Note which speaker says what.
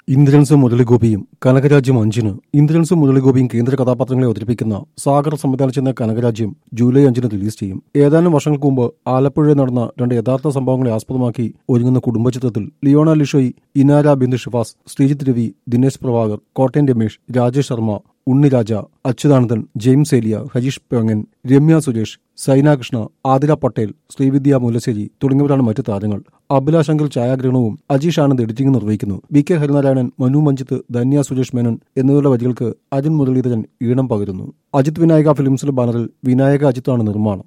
Speaker 1: ഇന്ദ്രൻസും മുരളിഗോപിയും കനകരാജ്യം അഞ്ചിന് ഇന്ദ്രൻസും മുരളിഗോപിയും കേന്ദ്ര കഥാപാത്രങ്ങളെ അവതരിപ്പിക്കുന്ന സാഗർ സംവിധാനം ചെയ്യുന്ന കനകരാജ്യം ജൂലൈ അഞ്ചിന് റിലീസ് ചെയ്യും ഏതാനും വർഷങ്ങൾക്ക് മുമ്പ് ആലപ്പുഴയിൽ നടന്ന രണ്ട് യഥാർത്ഥ സംഭവങ്ങളെ ആസ്പദമാക്കി ഒരുങ്ങുന്ന കുടുംബചിത്രത്തിൽ ലിയോണ ലിഷോയി ഇനാര ബിന്ദു ഷിഫാസ് ശ്രീജിത്ത് രവി ദിനേശ് പ്രഭാകർ കോട്ടയം രമേശ് രാജേഷ് ശർമ്മ ഉണ്ണിരാജ അച്യുതാനന്ദൻ ജെയിംസ് ഏലിയ ഹരീഷ് പേങ്ങൻ രമ്യ സുരേഷ് സൈന കൃഷ്ണ ആതിര പട്ടേൽ ശ്രീവിദ്യ മുല്ലശ്ശേരി തുടങ്ങിയവരാണ് മറ്റു താരങ്ങൾ അഭിലാഷ് അങ്കിൾ ഛായാഗ്രഹണവും അജീഷ് ആനന്ദ് എഡിറ്റിംഗ് നിർവഹിക്കുന്നു വി കെ ഹരിനാരായണൻ മനു മഞ്ജിത്ത് ധന്യ സുരേഷ് മേനോൻ എന്നിവരുടെ വരികൾക്ക് അരുൺ മുരളീധരൻ ഈണം പകരുന്നു അജിത് വിനായക ഫിലിംസിന്റെ ബാനറിൽ വിനായക അജിത്താണ് നിർമ്മാണം